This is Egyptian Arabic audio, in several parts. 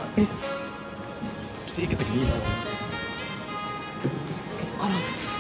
ميرسي ميرسي بس ايه كده جميل قوي قرف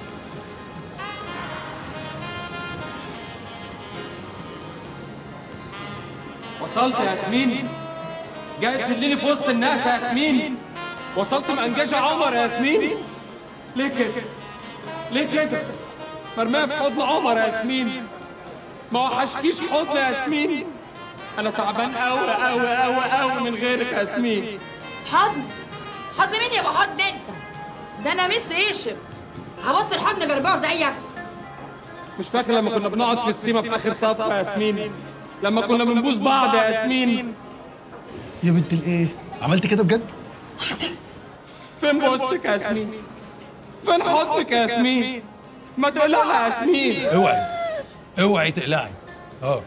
وصلت يا ياسمين جاي تذلني في وسط الناس يا ياسمين وصلت مأنجشة عمر يا ياسمين ليه كده ليه كده مرمية في حضن عمر يا ياسمين ما وحشكيش حضن يا ياسمين انا تعبان قوي قوي قوي قوي من غيرك يا ياسمين حضن حضن مين يا ابو حضن انت ده انا مس ايشبت هبص الحضن جرباع زيك مش فاكر لما كنا بنقعد في السيما في اخر صف يا ياسمين لما كنا بنبوس بعض يا ياسمين يا بنت الايه عملت كده بجد فين بوستك يا ياسمين فين حضنك يا ياسمين ما تقلقها يا ياسمين اوعي اوعي تقلعي اه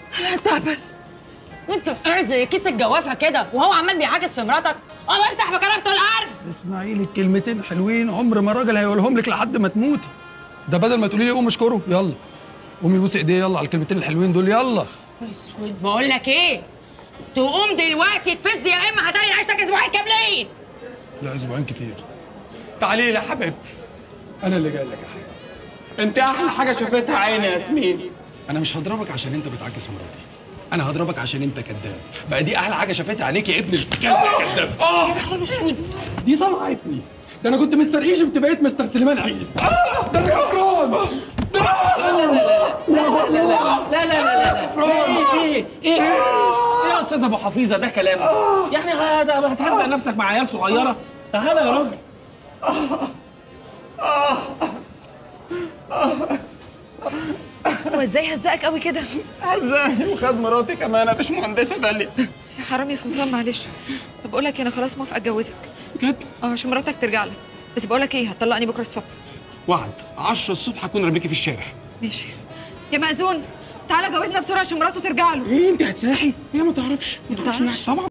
وانت قاعد زي كيس الجوافه كده وهو عمال بيعاكس في مراتك قوم امسح بكرامته الارض اسمعي لي الكلمتين حلوين عمر ما الراجل هيقولهم لك لحد ما تموتي ده بدل ما تقولي لي قوم اشكره يلا قومي بوسي ايديه يلا على الكلمتين الحلوين دول يلا اسود بقول لك ايه تقوم دلوقتي تفز يا اما هتعين عيشتك اسبوعين كاملين لا اسبوعين كتير تعالي لي يا حبيبتي انا اللي جاي لك يا حبيبتي انت احلى حاجه شافتها عيني يا ياسمين انا مش هضربك عشان انت بتعاكس مراتي انا هضربك عشان انت كذاب بقى دي احلى حاجه شافتها عينيك يا ابن الكلب يا كذاب اه دي صنعتني ده انا كنت مستر ايجيبت بقيت مستر سليمان عيد آه، ده انا غلطان لا لا لا لا ايه ايه ايه ايه يا استاذ ابو حفيظه ده كلام يعني هت- هتهزق نفسك مع عيال صغيره تعالى يا راجل هو ازاي هزقك قوي كده عزاني وخد مراتي كمان يا باشمهندسه داليا يا حرام يا سلطان معلش طب اقول لك انا خلاص موافقه اتجوزك بجد اه عشان مراتك ترجع لك بس بقول لك ايه هتطلقني بكره الصبح وعد 10 الصبح هكون رميكي في الشارع ماشي يا مأذون تعالى جوزنا بسرعه عشان مراته ترجع له ايه انت هتساحي هي ما تعرفش ما تعرفش؟ طبعا